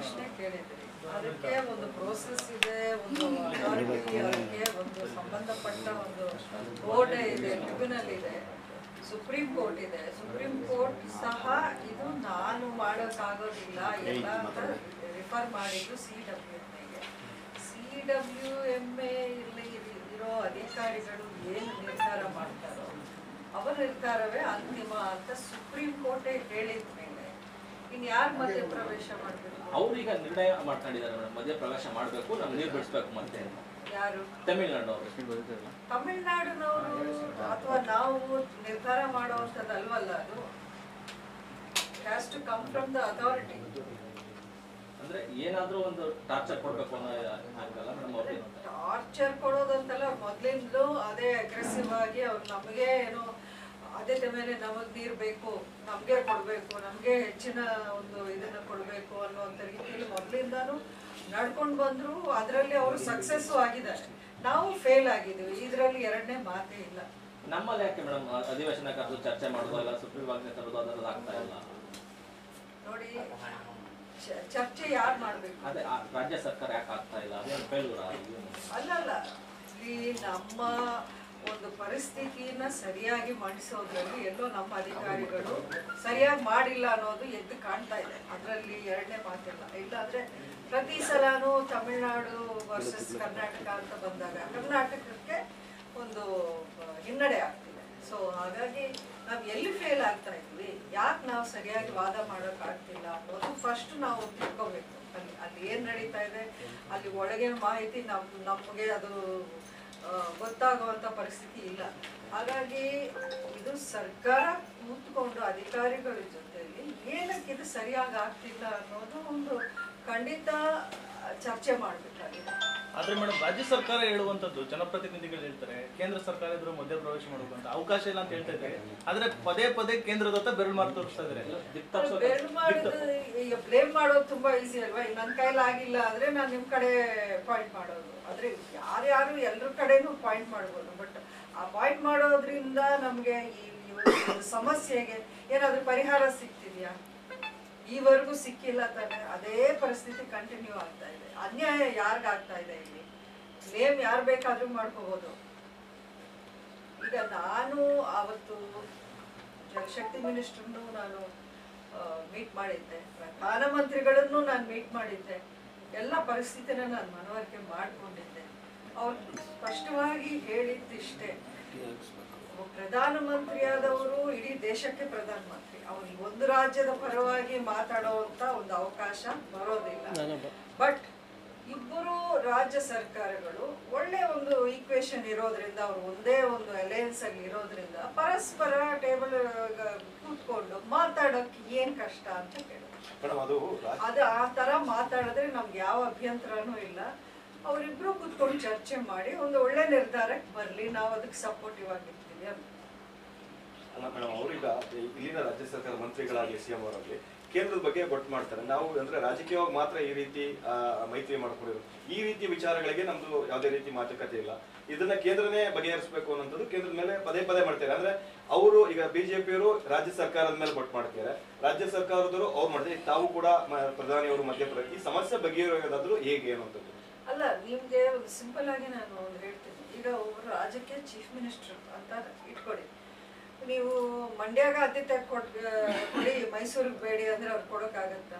ಪ್ರಶ್ನೆ ಕೇಳಿದ್ರಿ ಅದಕ್ಕೆ ಒಂದು ಪ್ರೋಸೆಸ್ ಇದೆ ಒಂದು ಅಥಾರಿಟಿ ಅದಕ್ಕೆ ಒಂದು ಸಂಬಂಧಪಟ್ಟ ಒಂದು ಬೋರ್ಡ್ ಇದೆ ಟ್ರಿಬ್ಯುನಲ್ ಇದೆ ಸುಪ್ರೀಂ ಕೋರ್ಟ್ ಇದೆ ಸುಪ್ರೀಂ ಕೋರ್ಟ್ ಸಹ ಇದು ನಾನು ಮಾಡೋಕ್ಕಾಗೋದಿಲ್ಲ ಎಲ್ಲ ಅಂತ ರಿಫರ್ ಮಾಡಿದ್ದು ಸಿ ಡಬ್ಲ್ಯೂ ಎಮ್ ಎಗೆ ಸಿ ಡಬ್ಲ್ಯೂ ಎಮ್ ಎಲ್ಲಿ ಇರೋ ಅಧಿಕಾರಿಗಳು ಏನು ನಿರ್ಧಾರ ಮಾಡ್ತಾರೋ ಅವರ ನಿರ್ಧಾರವೇ ಅಂತಿಮ ಅಂತ ಸುಪ್ರೀಂ ಕೋರ್ಟೇ ಹೇಳಿದ ಮೇಲೆ ಇನ್ನು ಯಾರು ಮಧ್ಯ ಪ್ರವೇಶ ಮಾಡಬೇಕು ಅವ್ರೀಗ ನಿರ್ಣಯ ಮಾಡ್ಕೊಂಡಿದ್ದಾರೆ ಮೇಡಮ್ ಮಧ್ಯ ಪ್ರವೇಶ ಮಾಡಬೇಕು ನಮ್ಗೆ ನೀರು ಬಿಡಿಸ್ಬೇಕು ಮತ್ತೆ ಅಂತ ಯಾರು ತಮಿಳ್ನಾಡು ತಮಿಳ್ನಾಡಿನವರು ಅಥವಾ ನಾವು ನಿರ್ಧಾರ ಮಾಡುವಂಥದ್ದಲ್ವಲ್ಲ ಅದು has to come from the authority ಅಂದ್ರೆ ಏನಾದ್ರೂ ಒಂದು ಟಾರ್ಚರ್ ಕೊಡ್ಬೇಕು ಅನ್ನೋ ಹಾಗಲ್ಲ ಮೇಡಮ್ ಅವ್ರಿಗೆ ಟಾರ್ಚರ್ ಕೊಡೋದಂತಲ್ಲ ಮೊದಲಿಂದಲೂ ಅದೇ ಅಗ್ರೆಸಿವ್ ಆಗಿ ಅವ್ರು ನಮಗೆ ಏನೋ ಆದ್ಯತೆ ಮೇಲೆ ನಮಗ್ ನೀರು ಬೇಕು ನಮಗೆ ಕೊಡಬೇಕು ನಮಗೆ ಹೆಚ್ಚಿನ ಒಂದು ಇದನ್ನ ಕೊಡಬೇಕು ಅನ್ನುವಂಥ ರೀತಿಯಲ್ಲಿ ಮೊದಲಿಂದಾನು ನಡ್ಕೊಂಡು ಬಂದ್ರು ಅದರಲ್ಲಿ ಅವರು ಸಕ್ಸಸ್ಸು ಆಗಿದ್ದಾರೆ ನಾವು ಫೇಲ್ ಆಗಿದ್ದೀವಿ ಇದರಲ್ಲಿ ಎರಡನೇ ಮಾತೇ ಇಲ್ಲ ನಮ್ಮಲ್ಲಿ ಯಾಕೆ ಮೇಡಮ್ ಅಧಿವೇಶನ ಕರೆದು ಚರ್ಚೆ ಮಾಡೋದು ಇಲ್ಲ ಸುಪ್ರೀಂ ಆಜ್ಞೆ ತರೋದು ಅದೆಲ್ಲ ಆಗ್ತಾ ಇಲ್ಲ ನೋಡಿ ಚ- ಚರ್ಚೆ ಯಾರು ಮಾಡಬೇಕು ಅದೇ ಆ ರಾಜ್ಯ ಸರ್ಕಾರ ಯಾಕೆ ಆಗ್ತಾ ಇಲ್ಲ ಅದೇನು ಫೇಲ್ಯೂರ ಅಲ್ಲಲ್ಲ ಇಲ್ಲಿ ನಮ್ಮ ಒಂದು ಪರಿಸ್ಥಿತಿನ ಸರಿಯಾಗಿ ಮಂಡಿಸೋದ್ರಲ್ಲಿ ಎಲ್ಲೋ ನಮ್ಮ ಅಧಿಕಾರಿಗಳು ಸರಿಯಾಗಿ ಮಾಡಿಲ್ಲ ಅನ್ನೋದು ಎದ್ದು ಕಾಣ್ತಾ ಇದೆ ಅದರಲ್ಲಿ ಎರಡನೇ ಮಾತಿಲ್ಲ ಇಲ್ಲಾಂದ್ರೆ ಪ್ರತಿ ಸಲನೂ ತಮಿಳ್ನಾಡು ವರ್ಸಸ್ ಕರ್ನಾಟಕ ಅಂತ ಬಂದಾಗ ಕರ್ನಾಟಕಕ್ಕೆ ಒಂದು ಆ, ಹಿನ್ನಡೆ ಆಗ್ತಿದೆ ಸೊ ಹಾಗಾಗಿ ನಾವು ಎಲ್ಲಿ ಫೇಲ್ ಆಗ್ತಾ ಇದ್ವಿ ಯಾಕೆ ನಾವು ಸರಿಯಾಗಿ ವಾದ ಮಾಡೋಕ್ ಆಗ್ತಿಲ್ಲ ಅನ್ನೋದು ಫಸ್ಟ್ ನಾವು ತಿಳ್ಕೊಬೇಕು ಅಲ್ಲಿ ಅಲ್ಲಿ ಏನ್ ನಡೀತಾ ಇದೆ ಅಲ್ಲಿ ಒಳಗಿನ ಮಾಹಿತಿ ನಮ್ ನಮಗೆ ಅದು ಆ, ಗೊತ್ತಾಗುವಂತ ಪರಿಸ್ಥಿತಿ ಇಲ್ಲ ಹಾಗಾಗಿ ಇದು ಸರ್ಕಾರ ಕೂತ್ಕೊಂಡು ಅಧಿಕಾರಿಗಳ ಜೊತೆಯಲ್ಲಿ ಏನಕ್ಕೆ ಇದು ಸರಿಯಾಗಿ ಆಗ್ತಿಲ್ಲ ಅನ್ನೋದು ಒಂದು ಖಂಡಿತ ಚರ್ಚೆ ಮಾಡ್ಬೇಕಾಗಿದೆ ಆದ್ರೆ ಮೇಡಮ್ ರಾಜ್ಯ ಸರ್ಕಾರ ಹೇಳುವಂತದ್ದು ಜನಪ್ರತಿನಿಧಿಗಳು ಹೇಳ್ತಾರೆ ಕೇಂದ್ರ ಸರ್ಕಾರ ಇದ್ರು ಮಧ್ಯ ಪ್ರವೇಶ ಮಾಡಬೇಕು ಅಂತ ಅವಕಾಶ ಇಲ್ಲ ಅಂತ ಹೇಳ್ತಾ ಇದ್ದಾರೆ ಆದ್ರೆ ಪದೇ ಪದೇ ಕೇಂದ್ರದ ಹತ್ರ ಬೆರಳು ಮಾರ್ಕ್ ತೋರಿಸ್ತಾ ಇದ್ದಾರೆ ದಿಕ್ ತಪ್ಸೋ ಬೇರೆ ಮಾಡೋದು ಈಗ ಬ್ಲೇಮ್ ಮಾಡೋದು ತುಂಬಾ ಈಸಿ ಅಲ್ವಾ ಈಗ ನನ್ನ ಕೈಲಿ ಆಗಿಲ್ಲ ಅಂದ್ರೆ ನಾನು ನಿಮ್ ಕಡೆ ಪಾಯಿಂಟ್ ಮಾಡೋದು ಆದ್ರೆ ಯಾರ್ಯಾರು ಎಲ್ರ ಕಡೆನೂ ಪಾಯಿಂಟ್ ಮಾಡ್ಬೋದು ಬಟ್ ಆ ಪಾಯಿಂಟ್ ಮಾಡೋದ್ರಿಂದ ನಮ್ಗೆ ಈ ಈ ಒಂದು ಸಮಸ್ಯೆಗೆ ಏನಾದ್ರೂ ಪರಿಹಾರ ಸಿಗ್ತಿದ್ಯಾ ಈವರೆಗೂ ಸಿಕ್ಕಿಲ್ಲ ತಾನೆ ಅದೇ ಪರಿಸ್ಥಿತಿ ಕಂಟಿನ್ಯೂ ಆಗ್ತಾ ಇದೆ ಅನ್ಯಾಯ ಯಾರಿಗಾಗ್ತಾ ಇದೆ ಇಲ್ಲಿ ನೇಮ್ ಯಾರು ಬೇಕಾದ್ರೂ ಮಾಡ್ಕೋಬಹುದು ಈಗ ನಾನು ಅವತ್ತು ಜಲಶಕ್ತಿ ಮಿನಿಸ್ಟರ್ನು ನಾನು ಮೀಟ್ ಮಾಡಿದ್ದೆ ಪ್ರಧಾನಮಂತ್ರಿಗಳನ್ನು ನಾನು ಮೀಟ್ ಮಾಡಿದ್ದೆ ಎಲ್ಲ ಪರಿಸ್ಥಿತಿನ ನಾನು ಮನವರಿಕೆ ಮಾಡಿಕೊಂಡಿದ್ದೆ ಅವ್ರು ಸ್ಪಷ್ಟವಾಗಿ ಹೇಳಿದ್ದಿಷ್ಟೇ ಒಬ್ಬ ಪ್ರಧಾನಮಂತ್ರಿಯಾದವರು ಇಡೀ ದೇಶಕ್ಕೆ ಪ್ರಧಾನಮಂತ್ರಿ ಅವ್ರಿಗೆ ಒಂದು ರಾಜ್ಯದ ಪರವಾಗಿ ಮಾತಾಡುವಂತ ಒಂದು ಅವಕಾಶ ಬರೋದಿಲ್ಲ ಬಟ್ ಇಬ್ಬರು ರಾಜ್ಯ ಸರ್ಕಾರಗಳು ಒಳ್ಳೆ ಒಂದು ಈಕ್ವೇಶನ್ ಇರೋದ್ರಿಂದ ಅವರು ಒಂದೇ ಒಂದು ಅಲಯನ್ಸ್ ಅಲ್ಲಿ ಇರೋದ್ರಿಂದ ಪರಸ್ಪರ ಟೇಬಲ್ ಕೂತ್ಕೊಂಡು ಮಾತಾಡೋಕೆ ಏನ್ ಕಷ್ಟ ಅಂತ ಕೇಳಿದ್ರು ಮೇಡಮ್ ಅದು ರಾಜ್- ಅದು ಆ ತರ ಮಾತಾಡಿದ್ರೆ ನಮ್ಗೆ ಯಾವ ಅಭ್ಯಂತರನೂ ಇಲ್ಲ ಅವರಿಬ್ರು ಕೂತ್ಕೊಂಡು ಚರ್ಚೆ ಮಾಡಿ ಒಂದು ಒಳ್ಳೆ ನಿರ್ಧಾರಕ್ಕೆ ಬರ್ಲಿ ನಾವು ಅದಕ್ಕೆ ಸಪೋರ್ಟಿವ್ ಆಗಿರ್ತೀವಿ ಅಂತ ಅಲ್ಲ ಮೇಡಮ್ ಅವರೀಗ ಇಲ್ಲಿನ ರಾಜ್ಯ ಸರ್ಕಾರ ಮಂತ್ರಿಗಳಾಗಲಿ ಸಿಎಂ ಅವರಾಗಲಿ ಕೇಂದ್ರದ ಬಗ್ಗೆ ಗೊತ್ತು ಮಾಡ್ತಾರೆ ನಾವು ಅಂದ್ರೆ ರಾಜಕೀಯವಾಗಿ ಮಾತ್ರ ಈ ರೀತಿ ಆ, ಮೈತ್ರಿ ಮಾಡ್ಕೊಂಡಿರೋದು ಈ ರೀತಿ ವಿಚಾರಗಳಿಗೆ ನಮ್ದು ಯಾವುದೇ ರೀತಿ ಮಾತುಕತೆ ಇಲ್ಲ ಇದನ್ನ ಕೇಂದ್ರನೇ ಬಗೆಹರಿಸಬೇಕು ಅನ್ನೋದು ಕೇಂದ್ರದ ಮೇಲೆ ಪದೇ ಪದೇ ಮಾಡ್ತಾರೆ ಅಂದ್ರೆ ಅವರು ಈಗ ಬಿಜೆಪಿಯವರು ರಾಜ್ಯ ಸರ್ಕಾರದ ಮೇಲೆ ಬೊಟ್ಟು ಮಾಡ್ತಾರೆ ರಾಜ್ಯ ಸರ್ಕಾರದವರು ಅವ್ರು ಮಾಡ್ತಾರೆ ಈಗ ತಾವು ಕೂಡ ಮ- ಪ್ರಧಾನಿಯವರು ಮಧ್ಯಪ್ರದೇಶ ಈ ಸಮಸ್ಯೆ ಬಗೆಹರಿಯೋದಾದ್ರೂ ಹೇಗೆ ಅನ್ನೋಂಥದ್ದು ಅಲ್ಲ ನಿಮ್ಗೆ ಒಂದು ಸಿಂಪಲ್ ಆಗಿ ನಾನು ಒಂದು ಹೇಳ್ತೀನಿ ಈಗ ಒಬ್ಬರು ರಾಜ್ಯಕ್ಕೆ ಚೀಫ್ ಮಿನಿಸ್ಟರ್ ಅಂತ ಇಟ್ಕೊಡಿ ನೀವು ಮಂಡ್ಯಾಗ ಆದ್ಯತೆ ಕೊಟ್ ಕೊಡಿ ಮೈಸೂರಿಗೆ ಬೇಡಿ ಅಂದ್ರೆ ಅವ್ರು ಕೊಡೋಕ್ಕಾಗತ್ತಾ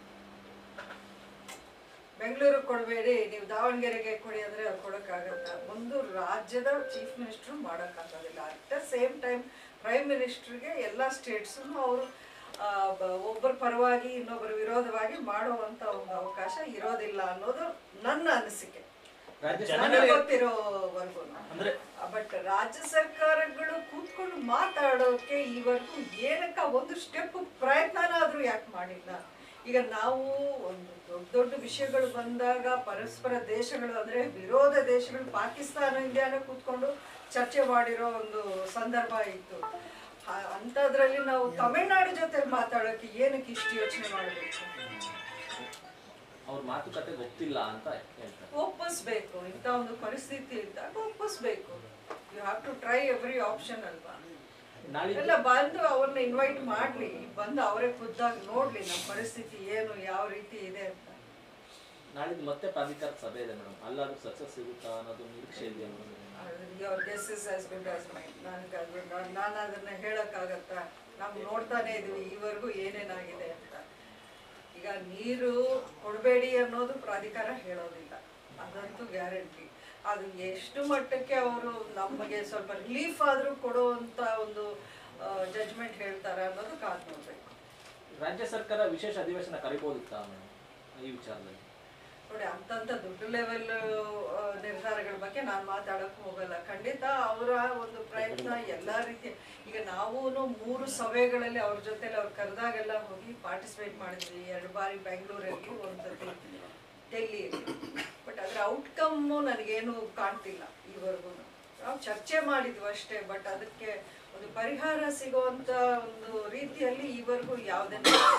ಬೆಂಗಳೂರಿಗೆ ಕೊಡಬೇಡಿ ನೀವು ದಾವಣಗೆರೆಗೆ ಕೊಡಿ ಅಂದ್ರೆ ಅವ್ರು ಕೊಡೋಕ್ಕಾಗತ್ತಾ ಒಂದು ರಾಜ್ಯದ ಚೀಫ್ ಮಿನಿಸ್ಟರ್ ಮಾಡೋಕ್ಕಾಗೋದಿಲ್ಲ at the same time prime ಮಿನಿಸ್ಟರ್ಗೆ ಎಲ್ಲ ಸ್ಟೇಟ್ಸು ಅವರು ಒಬ್ಬರ ಪರವಾಗಿ ಇನ್ನೊಬ್ಬರ ವಿರೋಧವಾಗಿ ಮಾಡುವಂತ ಒಂದು ಅವಕಾಶ ಇರೋದಿಲ್ಲ ಅನ್ನೋದು ನನ್ನ ಅನಿಸಿಕೆ ರಾಜ್ಯ ನನಗೆ ಗೊತ್ತಿರೋವರೆಗೂ ಅಂದ್ರೆ ಬಟ್ ರಾಜ್ಯ ಸರ್ಕಾರಗಳು ಕೂತ್ಕೊಂಡು ಮಾತಾಡೋಕೆ ಈವರೆಗೂ ಏನಕ್ಕ ಒಂದು ಸ್ಟೆಪ್ ಪ್ರಯತ್ನನಾದ್ರೂ ಯಾಕೆ ಮಾಡಿಲ್ಲ ಈಗ ನಾವು ಒಂದು ದೊಡ್ಡ ದೊಡ್ಡ ವಿಷಯಗಳು ಬಂದಾಗ ಪರಸ್ಪರ ದೇಶಗಳು ಅಂದ್ರೆ ವಿರೋಧ ದೇಶಗಳು ಪಾಕಿಸ್ತಾನ ಇಂಡಿಯಾನ ಕೂತ್ಕೊಂಡು ಚರ್ಚೆ ಮಾಡಿರೋ ಒಂದು ಸಂದರ್ಭ ಇತ್ತು ಆ- ಅಂಥದ್ರಲ್ಲಿ ನಾವು ತಮಿಳ್ನಾಡು ಜೊತೆ ಮಾತಾಡೋಕೆ ಏನಕ್ಕೆ ಇಷ್ಟು ಯೋಚನೆ ಮಾಡಬೇಕು ಅವ್ರ ಮಾತುಕತೆ ಗೊತ್ತಿಲ್ಲ ಅಂತ ಹೇಳ್ತಾರೆ ಒಪ್ಪಿಸ್ಬೇಕು ಇಂಥ ಒಂದು ಪರಿಸ್ಥಿತಿ ಇದ್ದಾಗ ಒಪ್ಪಿಸ್ಬೇಕು you have to try every option ಅಲ್ವಾ ನಾಳೆ ಎಲ್ಲ ಬಂದು ಅವ್ರನ್ನ ಇನ್ವೈಟ್ ಮಾಡ್ಲಿ ಬಂದು ಅವರೇ ಖುದ್ದಾಗಿ ನೋಡ್ಲಿ ನಮ್ಮ ಪರಿಸ್ಥಿತಿ ಏನು ಯಾವ ರೀತಿ ಇದೆ ಅಂತ ನಾಳಿದ್ದು ಮತ್ತೆ ಪ್ರಾಧಿಕಾರ ಸಭೆ ಇದೆ ಮೇಡಮ್ ಅಲ್ಲಾದ್ರೂ ಸಕ್ಸಸ್ ಸಿಗುತ್ತಾ ಅನ್ನೋದು ನಿರೀಕ್ಷೆ ಇದೆಯಾ ಮೇಡಮ್ ಅವ್ರ guess is as good as mind ನನಗೆ ಅದು ನಾನು ಅದನ್ನ ಹೇಳಕ್ಕಾಗತ್ತಾ ನಾವು ನೋಡ್ತಾನೆ ಇದೀವಿ ಈವರೆಗೂ ಏನೇನಾಗಿದೆ ಅಂತ ಈಗ ನೀರು ಕೊಡಬೇಡಿ ಅನ್ನೋದು ಪ್ರಾಧಿಕಾರ ಹೇಳೋದಿಲ್ಲ ಅದಂತೂ ಗ್ಯಾರಂಟಿ ಅದು ಎಷ್ಟು ಮಟ್ಟಕ್ಕೆ ಅವರು ನಮಗೆ ಸ್ವಲ್ಪ ರಿಲೀಫ್ ಆದರೂ ಕೊಡುವಂತ ಒಂದು ಜಜ್ಮೆಂಟ್ ಹೇಳ್ತಾರೆ ಅನ್ನೋದು ಕಾದು ನೋಡ್ಬೇಕು ರಾಜ್ಯ ಸರ್ಕಾರ ವಿಶೇಷ ಅಧಿವೇಶನ ಕರಿಬೋದಿತ್ತಾ ಮೇಡಮ್ ಈ ವಿಚಾರದಲ್ಲಿ ನೋಡಿ ಅಂತಂತ ದೊಡ್ಡ ಲೆವೆಲ್ ನಿರ್ಧಾರಗಳ ಬಗ್ಗೆ ನಾನು ಮಾತಾಡಕ್ ಹೋಗಲ್ಲ ಖಂಡಿತ ಅವರ ಒಂದು ಪ್ರಯತ್ನ ಎಲ್ಲಾ ರೀತಿಯ ಈಗ ನಾವು ಮೂರು ಸಭೆಗಳಲ್ಲಿ ಅವ್ರ ಜೊತೆಲಿ ಅವ್ರು ಕರೆದಾಗೆಲ್ಲ ಹೋಗಿ ಪಾರ್ಟಿಸಿಪೇಟ್ ಮಾಡಿದ್ವಿ ಎರಡು ಬಾರಿ ಬೆಂಗಳೂರಲ್ಲಿ ಒಂದ್ಸತಿ ಡೆಲ್ಲಿಯಲ್ಲಿ ಬಟ್ ಅದ್ರ ಔಟ್ಕಮ್ಮು ನನಗೇನು ಕಾಣ್ತಿಲ್ಲ ಈವರೆಗೂ ನಾವು ಚರ್ಚೆ ಮಾಡಿದ್ವಿ ಅಷ್ಟೇ ಬಟ್ ಅದಕ್ಕೆ ಒಂದು ಪರಿಹಾರ ಸಿಗುವಂತ ಒಂದು ರೀತಿಯಲ್ಲಿ ಈವರೆಗೂ ಯಾವುದೇ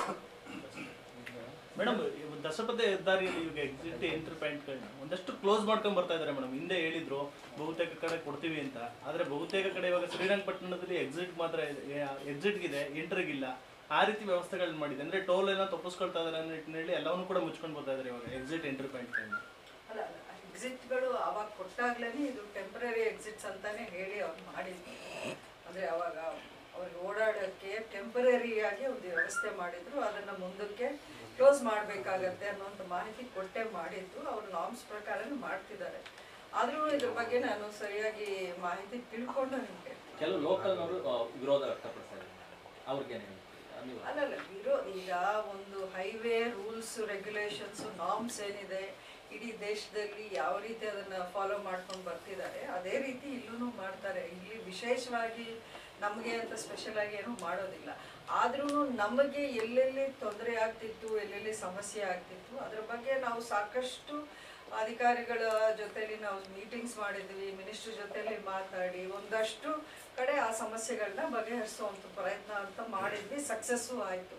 ಮೇಡಮ್ ದಶಪಥ ಹೆದ್ದಾರಿಯಲ್ಲಿ ಇವಾಗ ಎಕ್ಸಿಟ್ ಎಂಟ್ರಿ ಪಾಯಿಂಟ್ಗಳನ್ನ ಒಂದಷ್ಟು ಕ್ಲೋಸ್ ಮಾಡ್ಕೊಂಡ್ ಬರ್ತಾ ಇದಾರೆ ಮೇಡಮ್ ಹಿಂದೆ ಹೇಳಿದ್ರು ಬಹುತೇಕ ಕಡೆ ಕೊಡ್ತೀವಿ ಅಂತ ಆದ್ರೆ ಬಹುತೇಕ ಕಡೆ ಇವಾಗ ಶ್ರೀರಂಗಪಟ್ಟಣದಲ್ಲಿ ಎಕ್ಸಿಟ್ ಮಾತ್ರ ಎಕ್ಸಿಟ್ ಇದೆ ಎಂಟ್ರಿಗಿಲ್ಲ ಆ ರೀತಿ ವ್ಯವಸ್ಥೆಗಳನ್ನ ಮಾಡಿದೆ ಅಂದ್ರೆ ಟೋಲ್ ಏನೋ ತಪ್ಪಿಸ್ಕೊಳ್ತಾ ಇದಾರೆ ಅನ್ನೋ ನಿಟ್ಟಿನಲ್ಲಿ ಎಲ್ಲವನ್ನೂ ಕೂಡ ಮುಚ್ಕೊಂಡು ಬರ್ತಾ ಇದಾರೆ ಇವಾಗ ಎಕ್ಸಿಟ್ ಎಂಟ್ರಿ ಪಾಯಿಂಟ್ ಅಲ್ಲ ಎಕ್ಸಿಟ್ಗಳು ಅವಾಗ ಕೊಟ್ಟಾಗ್ಲೇನೆ ಇದು ಟೆಂಪ್ರರಿ ಎಕ್ಸಿಟ್ಸ್ ಅಂತಾನೆ ಹೇಳಿ ಅವ್ರು ಮಾಡಿದ್ರು ಅಂದ್ರೆ ಅವಾಗ ಅವ್ರಿಗೆ ಓಡಾಡೋಕ್ಕೆ ಟೆಂಪರರಿ ಆಗಿ ಒಂದು ವ್ಯವಸ್ಥೆ ಮಾಡಿದ್ರು ಅದನ್ನ ಮುಂದಕ್ಕೆ ಕ್ಲೋಸ್ ಮಾಡಬೇಕಾಗತ್ತೆ ಅನ್ನೋಂಥ ಮಾಹಿತಿ ಕೊಟ್ಟೆ ಮಾಡಿದ್ದು ಅವ್ರು ನಾರ್ಮ್ಸ್ ಪ್ರಕಾರನೇ ಮಾಡ್ತಿದ್ದಾರೆ ಆದ್ರೂ ಇದ್ರ ಬಗ್ಗೆ ನಾನು ಸರಿಯಾಗಿ ಮಾಹಿತಿ ತಿಳ್ಕೊಂಡು ನಿಮ್ಗೆ ಕೆಲವು ಲೋಕಲ್ನವರು ವಿರೋಧ ವ್ಯಕ್ತಪಡಿಸ್ತಾ ಇದ್ದಾರೆ ಅವ್ರಿಗೇನು ಹೇಳ್ತೀರಿ ನೀವು ಅಲ್ಲಲ್ಲ ಇರೋ ಈಗ ಒಂದು ಹೈವೇ ರೂಲ್ಸ್ ರೆಗ್ಯುಲೇಷನ್ಸ್ ನಾರ್ಮ್ಸ್ ಏನಿದೆ ಇಡೀ ದೇಶದಲ್ಲಿ ಯಾವ ರೀತಿ ಅದನ್ನ ಫಾಲೋ ಮಾಡ್ಕೊಂಡು ಬರ್ತಿದ್ದಾರೆ ಅದೇ ರೀತಿ ಇಲ್ಲೂ ಮಾಡ್ತಾರೆ ಇಲ್ಲಿ ವಿಶೇಷವಾಗಿ ನಮಗೆ ಅಂತ ಸ್ಪೆಷಲ್ ಆಗಿ ಏನು ಮಾಡೋದಿಲ್ಲ ಆದ್ರೂ ನಮಗೆ ಎಲ್ಲೆಲ್ಲಿ ತೊಂದರೆ ಆಗ್ತಿತ್ತು ಎಲ್ಲೆಲ್ಲಿ ಸಮಸ್ಯೆ ಆಗ್ತಿತ್ತು ಅದ್ರ ಬಗ್ಗೆ ನಾವು ಸಾಕಷ್ಟು ಅಧಿಕಾರಿಗಳ ಜೊತೆಲಿ ನಾವು ಮೀಟಿಂಗ್ಸ್ ಮಾಡಿದ್ವಿ ಮಿನಿಸ್ಟರ್ ಜೊತೆಲಿ ಮಾತಾಡಿ ಒಂದಷ್ಟು ಕಡೆ ಆ ಸಮಸ್ಯೆಗಳನ್ನ ಬಗೆಹರಿಸುವಂತ ಪ್ರಯತ್ನ ಅಂತ ಮಾಡಿದ್ವಿ ಸಕ್ಸಸ್ಸು ಆಯ್ತು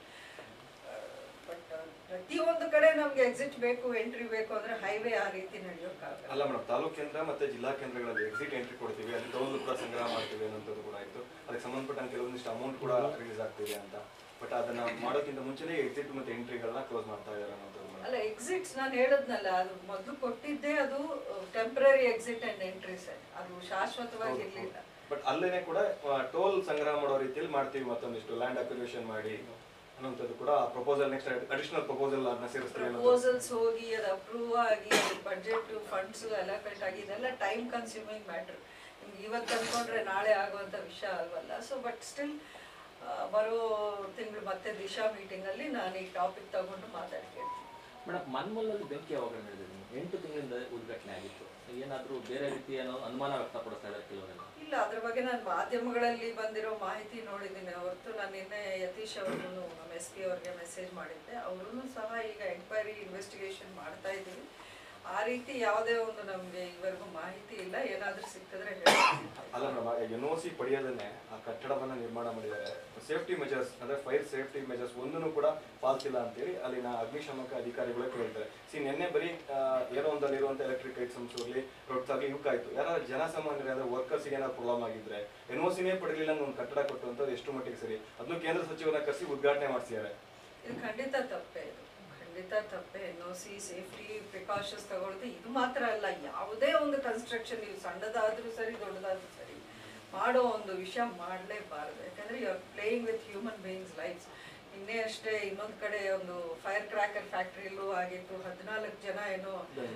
ಬಟ್ ಪ್ರತಿಯೊಂದು ಕಡೆ ನಮ್ಗೆ ಎಕ್ಸಿಟ್ ಬೇಕು ಎಂಟ್ರಿ ಬೇಕು ಅಂದ್ರೆ ಹೈವೇ ಆ ರೀತಿ ನಡೆಯೋಕ್ಕಾಗಲ್ಲ ಅಲ್ಲ ಮೇಡಮ್ ತಾಲೂಕು ಕೇಂದ್ರ ಮತ್ತೆ ಜಿಲ್ಲಾ ಕೇಂದ್ರಗಳಲ್ಲಿ ಎಕ್ಸಿಟ್ ಎಂಟ್ರಿ ಕೊಡ್ತೀವಿ ಅಲ್ಲಿ ಟೋಲ್ ಕೂಡ ಸಂಗ್ರಹ ಮಾಡ್ತೀವಿ ಅನ್ನೋದು ಕೂಡ ಆಯ್ತು ಅದಕ್ಕೆ ಸಂಬಂಧಪಟ್ಟಂಗೆ ಕೆಲವೊಂದಿಷ್ಟು ಅಮೌಂಟ್ ಕೂಡ ರಿಲೀಸ್ ಆಗ್ತಿದೆ ಅಂತ ಬಟ್ ಅದನ್ನ ಮಾಡೋಕ್ಕಿಂತ ಮುಂಚೆನೇ ಎಕ್ಸಿಟ್ ಮತ್ತೆ ಎಂಟ್ರಿಗಳನ್ನ ಕ್ಲೋಸ್ ಮಾಡ್ತಾ ಇದ್ದಾರೆ ಅನ್ನೋದು ಮೇಡಮ್ ಅಲ್ಲ ಎಕ್ಸಿಟ್ಸ್ ನಾನು ಹೇಳದ್ನಲ್ಲ ಅದು ಮೊದಲು ಕೊಟ್ಟಿದ್ದೇ ಅದು ಟೆಂಪ್ರರಿ ಎಕ್ಸಿಟ್ ಅಂಡ್ ಎಂಟ್ರೀಸ್ ಅದು ಶಾಶ್ವತವಾಗಿ ಇರ್ಲಿಲ್ಲ ಬಟ್ ಅಲ್ಲೇನೆ ಕೂಡ ಟೋಲ್ ಸಂಗ್ರಹ ಮಾಡೋ ರೀತಿಯಲ್ಲಿ ಮಾಡ್ತೀವಿ ಮತ್ತೊಂದಿಷ್ಟು ಲ್ಯಾಂಡ್ ಅಕ್ವಿಲೇಷನ್ ಮಾಡಿ ಅನ್ನೋಂಥದ್ದು ಕೂಡ ಪ್ರಪೋಸಲ್ ನೆಕ್ಸ್ಟ್ ಅಡಿಷನಲ್ ಪ್ರಪೋಸಲ್ ಅದನ್ನ ಸೇರಿಸ್ತೀವಿ ಅನ್ನೋದು ಪ್ರಪೋಸಲ್ಸ್ ಹೋಗಿ ಅದು ಅಪ್ರೂವ್ ಆಗಿ ಬಡ್ಜೆಟ್ ಫಂಡ್ಸ್ ಅಲೋಕೇಟ್ ಆಗಿ ಇದೆಲ್ಲ ಟೈಮ್ ಕನ್ಸ್ಯೂಮಿಂಗ್ ಮ್ಯಾಟ್ರ್ ನಿಮ್ಗೆ ಇವತ್ತು ಅನ್ಕೊಂಡ್ರೆ ನಾಳೆ ಆಗುವಂತ ವಿಷಯ ಅಲ್ವಲ್ಲ ಸೊ ಬಟ್ ಸ್ಟಿಲ್ ಬರೋ ತಿಂಗಳು ಮತ್ತೆ ದಿಶಾ ಮೀಟಿಂಗ್ ಅಲ್ಲಿ ನಾನು ಈ ಟಾಪಿಕ್ ತಗೊಂಡು ಮಾತಾಡ್ತೀನಿ ಮೇಡಮ್ ಮನ್ಮೂಲಲ್ಲಿ ಬೆಂಕಿ ಯಾವಾಗ ನಡೆದಿದೆ ಎಂಟು ತಿಂಗಳಿಂದ ಉದ್ಘಾಟನೆ ಆಗಿತ್ತು ಏನಾದರೂ ಬೇರೆ ರೀತಿ ಏನೋ ಅನುಮಾನ ವ್ಯಕ್ತಪಡಿಸ್ತಾ ಇದ್ದಾರೆ ಕೆಲವರೆಲ್ಲ ಇಲ್ಲ ಅದ್ರ ಬಗ್ಗೆ ನಾನು ಮಾಧ್ಯಮಗಳಲ್ಲಿ ಬಂದಿರೋ ಮಾಹಿತಿ ನೋಡಿದ್ದೀನಿ ಹೊರತು ನಾನು ನಿನ್ನೆ ಯತೀಶ್ ಅವ್ರಿಗೂ ನಮ್ಮ ಎಸ್ ಪಿ ಅವ್ರಿಗೆ ಮೆಸೇಜ್ ಮಾಡಿದ್ದೆ ಅವರು ಸಹ ಈಗ ಎಂಕ್ವೈರಿ ಇನ್ವೆಸ್ಟಿಗೇಷನ್ ಮಾಡ್ತಾ ಇದ್ದೀವಿ ಆ ರೀತಿ ಯಾವುದೇ ಒಂದು ನಮಗೆ ಇವರೆಗೂ ಮಾಹಿತಿ ಇಲ್ಲ ಏನಾದರೂ ಸಿಕ್ಕಿದ್ರೆ ಹೇಳ್ತೀನಿ ಅಲ್ಲ ಮೇಡಮ್ ಎನ್ ಒ ಸಿ ಪಡೆಯೋದನ್ನೇ ಆ ಕಟ್ಟಡವನ್ನ ನಿರ್ಮಾಣ ಮಾಡಿದ್ದಾರೆ ಸೇಫ್ಟಿ ಮೆಜರ್ಸ್ ಅಂದ್ರೆ ಫೈರ್ ಸೇಫ್ಟಿ ಮೆಜರ್ಸ್ ಒಂದನ್ನು ಕೂಡ ಪಾಲ್ತಿಲ್ಲ ಅಂತೇಳಿ ಅಲ್ಲಿನ ಅಗ್ನಿಶಾಮಕ ಅಧಿಕಾರಿಗಳೇ ಹೇಳ್ತಾರೆ ಸಿ ನಿನ್ನೆ ಬರೀ ಆ, ಏನೋ ಒಂದಲ್ಲಿರುವಂತ ಎಲೆಕ್ಟ್ರಿಕ್ ಐಟಮ್ಸ್ ಆಗಲಿ ರೋಡ್ಸ್ ಆಗಲಿ ಇವಕ್ಕಾಯ್ತು ಯಾರು ಜನಸಾಮಾನ್ಯರಾದ ವರ್ಕರ್ಸ್ ಏನಾದ್ರು ಪ್ರಾಬ್ಲಮ್ ಆಗಿದ್ರೆ ಎನ್ ಒ ಸಿನೇ ಪಡೆಯಲಿಲ್ಲ ಅನ್ನೋ ಒಂದು ಕಟ್ಟಡ ಕೊಟ್ಟುವಂಥದ್ದು ಎಷ್ಟು ಮಟ್ಟಿಗೆ ಸರಿ ಅದನ್ನು ಕೇಂದ್ರ ಸಚಿವರನ್ನ ಕರೆಸಿ ಉದ್ಘಾಟನೆ ಮಾಡಿಸಿದ್ದಾರೆ ಇದು ಖಂಡಿತ ತಪ್ಪೇ ಇದು ಖಂಡಿತ ತಪ್ಪೇ N O C safety precautions ತಗೊಳ್ಳೋದು ಇದು ಮಾತ್ರ ಅಲ್ಲ ಯಾವುದೇ ಒಂದು ಕನ್ಸ್ಟ್ರಕ್ಷನ್ ನೀವು ಸಣ್ಣದಾದ್ರೂ ಸರಿ ದೊಡ್ಡದಾದ್ರೂ ಸರಿ ಮಾಡೋ ಒಂದು ವಿಷಯ ಮಾಡಲೇಬಾರದು ಯಾಕಂದ್ರೆ you are playing with human beings lifes ನಿನ್ನೆ ಅಷ್ಟೇ ಇನ್ನೊಂದು ಕಡೆ ಒಂದು ಫೈರ್ ಕ್ರ್ಯಾಕರ್ ಫ್ಯಾಕ್ಟ್ರಿಯಲ್ಲೂ ಆಗಿತ್ತು ಹದಿನಾಲ್ಕು ಜನ ಏನೋ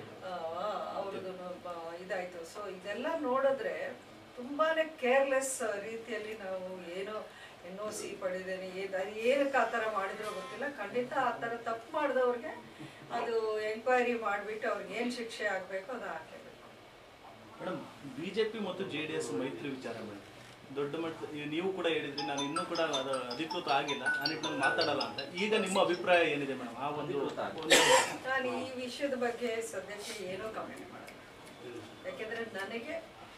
ಅವ್ರದ್ದು ಇದಾಯ್ತು ಸೊ ಇದೆಲ್ಲ ನೋಡಿದ್ರೆ ತುಂಬಾನೇ ಕೇರ್ಲೆಸ್ ರೀತಿಯಲ್ಲಿ ನಾವು ಏನೋ ಎನ್ ಒ ಸಿ ಪಡೆದೇನೆ ಏನಕ್ಕೆ ಆ ಥರ ಮಾಡಿದ್ರೋ ಗೊತ್ತಿಲ್ಲ ಖಂಡಿತ ಆ ಥರ ತಪ್ಪು ಮಾಡಿದವ್ರಿಗೆ ಅದು ಎಂಕ್ವೈರಿ ಮಾಡಿಬಿಟ್ಟು ಅವ್ರಿಗೆ ಏನು ಶಿಕ್ಷೆ ಆಗಬೇಕು ಅದು ಹಾಕಲೇಬೇಕು ಮೇಡಮ್ ಬಿಜೆಪಿ ಮತ್ತು ಜೆ ಡಿ ಎಸ್ ಮೈತ್ರಿ ವಿಚಾರ ಮೇಡಮ್ ದೊಡ್ಡ ಮಟ್ಟ ಈಗ ನೀವು ಕೂಡ ಹೇಳಿದ್ರಿ ನಾನು ಇನ್ನೂ ಕೂಡ ಅದು ಅಧಿಕೃತ ಆಗಿಲ್ಲ ಆ ನಿಟ್ಟಿನಲ್ಲಿ ಮಾತಾಡಲ್ಲ ಅಂತ ಈಗ ನಿಮ್ಮ ಅಭಿಪ್ರಾಯ ಏನಿದೆ ಮೇಡಮ್ ಆ ಒಂದು ಅಧಿಕೃತ ಆಗಿದೆ. ಒಂದು- ನಾನು ಈ ವಿಷಯದ ಬಗ್ಗೆ ಸದ್ಯಕ್ಕೆ ಏನೂ ಕಮೆಂಟ್ ಮಾಡಲ್ಲ ಯಾಕೆಂದ್ರೆ ನನಗೆ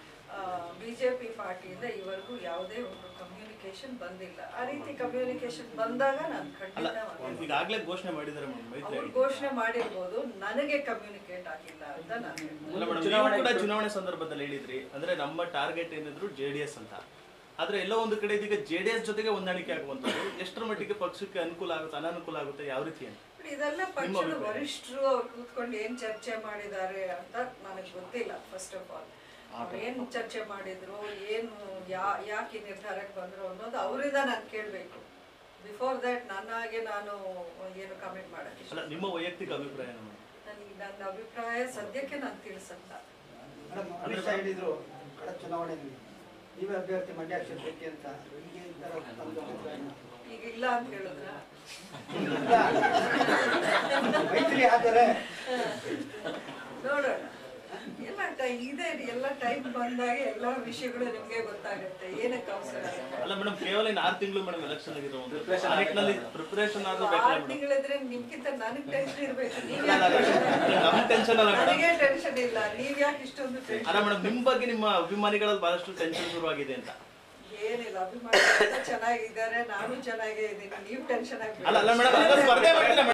ಬಿಜೆಪಿ ಪಾರ್ಟಿಯಿಂದ ಇವರೆಗೂ ಯಾವುದೇ ಒಂದು ಕಮ್ಯುನಿಕೇಶನ್ ಬಂದಿಲ್ಲ ಆ ರೀತಿ ಕಮ್ಯುನಿಕೇಶನ್ ಬಂದಾಗ ನಾನು ಅಲ್ಲ ಖಂಡಿತ ಮಾತಾಡ್ತೀನಿ. ಈಗಾಗಲೇ ಘೋಷಣೆ ಮಾಡಿದ್ದಾರೆ ಮೇಡಮ್ ಮೈತ್ರಿ ಅವ್ರು ಘೋಷಣೆ ಮಾಡಿರ್ಬೋದು ನನಗೆ ಕಮ್ಯುನಿಕೇಟ್ ಆಗಿಲ್ಲ ಅಂತ ನಾನು ಹೇಳ್ತೀನಿ. ಅಲ್ಲ ಮೇಡಮ್ ಚುನಾವಣೆ ನೀವು ಕೂಡ ಚುನಾವಣೆ ಸಂದರ್ಭದಲ್ಲಿ ಹೇಳಿದ್ರಿ ಅಂದ್ರೆ ನಮ್ಮ ಟಾರ್ಗೆಟ್ ಏನಿದ್ರು ಜೆ ಡಿ ಎಸ್ ಅಂತ ಆದ್ರೆ ಎಲ್ಲೋ ಒಂದು ಕಡೆ ಇದೀಗ ಜೆ ಡಿ ಎಸ್ ಜೊತೆಗೆ ಹೊಂದಾಣಿಕೆ ಆಗುವಂಥದ್ದು ಎಷ್ಟರ ಮಟ್ಟಿಗೆ ಪಕ್ಷಕ್ಕೆ ಅನುಕೂಲ ಆಗುತ್ತೆ ಅನಾನುಕೂಲ ಆಗುತ್ತೆ ಯಾವ ರೀತಿ ಅಂತ But ಇದೆಲ್ಲ ಪಕ್ಷದ ವರಿಷ್ಠರು ಅವ್ರು ಕೂತ್ಕೊಂಡು ಏನ್ ಚರ್ಚೆ ಮಾಡಿದ್ದಾರೆ ಅಂತ ನನಗೆ ಗೊತ್ತಿಲ್ಲ ಫಸ್ಟ್ ಆಫ್ ಆಲ್ ಅವ್ರು ಏನ್ ಚರ್ಚೆ ಮಾಡಿದ್ರು ಏನು ಯಾ ಯಾಕೆ ಈ ನಿರ್ಧಾರಕ್ಕೆ ಬಂದ್ರು ಅನ್ನೋದು ಅವರಿಂದ ನಾನು ಕೇಳಬೇಕು ಬಿಫೋರ್ ದಟ್ ನನ್ನಾಗೆ ನಾನು ಏನು ಕಮೆಂಟ್ ಮಾಡಕ್ಕೆ ಇಷ್ಟ ಅಲ್ಲ ನಿಮ್ಮ ವೈಯಕ್ತಿಕ ಅಭಿಪ್ರಾಯ ಏನು ಮೇಡಮ್ ನನಗೆ ನನ್ನ ಅಭಿಪ್ರಾಯ ಸದ್ಯಕ್ಕೆ ನಾನು ತಿಳಿಸಲ್ಲ ಮೇಡಮ್ ಅಮಿತ್ ಶಾ ಹೇಳಿದ್ರು ಕಳೆದ ಚುನಾವಣೆಯಲ್ಲಿ ನೀವೇ ಅಭ್ಯರ್ಥಿ ಮಂಡ್ಯ ಕ್ಷೇತ್ರಕ್ಕೆ ಅಂತ ಈಗ ಈ ಥರ ತಮ್ದು ಅಭಿಪ್ರಾಯ ಏನು? ಈಗ ಇಲ್ಲ ಅಂತ ಹೇಳಿದ್ರ ಇಲ್ಲ. ಮೈತ್ರಿ ಆದರೆ ನೋಡೋಣ ಎಲ್ಲ ಟೈ- ಇದೆ ಎಲ್ಲ ಟೈಮ್ ಬಂದಾಗ ಎಲ್ಲ ವಿಷಯಗಳು ನಿಮ್ಗೆ ಗೊತ್ತಾಗುತ್ತೆ ಏನಕ್ಕೆ ಅವಸರ ಅಲ್ಲ ಮೇಡಮ್ ಕೇವಲ ಇನ್ನು ಆರು ತಿಂಗಳು ಮೇಡಮ್ ಎಲೆಕ್ಷನ್ ಆಗಿರೋ ಒಂದು ಆ ನಿಟ್ಟಿನಲ್ಲಿ ಪ್ರಿಪರೇಷನ್ ಆದ್ರೂ ಬೇಕಲ್ಲ ಆರು ಮೇಡಮ್ ತಿಂಗಳಿದ್ರೆ ನಿಮ್ಗಿಂತ ನನಗೆ ಟೆನ್ಷನ್ ಇರ್ಬೇಕು ನೀವ್ ಅಲ್ಲ, ಅಲ್ಲ, ಯಾಕೆ ಅಲ್ಲ. ನಮ್ ಟೆನ್ಷನ್ ಅಲ್ಲ ಮೇಡಮ್ ನನಗೆ ಟೆನ್ಷನ್ ಇಲ್ಲ ನೀವ್ ಯಾಕೆ ಇಷ್ಟೊಂದು ಅಲ್ಲ ಟೆನ್ಷನ್ ಮೇಡಮ್ ನಿಮ್ ಬಗ್ಗೆ ನಿಮ್ಮ ಅಭಿಮಾನಿಗಳಲ್ಲಿ ಬಹಳಷ್ಟು ಟೆನ್ಷನ್ ಶುರುವಾಗಿದೆ ಅಂತ ಏನಿಲ್ಲ ಅಭಿಮಾನಿ ಎಲ್ಲ ಚೆನ್ನಾಗಿದ್ದಾರೆ ನಾನು ಚೆನ್ನಾಗೇ ಇದ್ದೀನಿ ನೀವು ಟೆನ್ಷನ್ ಅಲ್ಲ ಅಲ್ಲ ಮೇಡಮ್ ಸ್ಪರ್ಧೆ ಮಾಡಿಲ್ಲ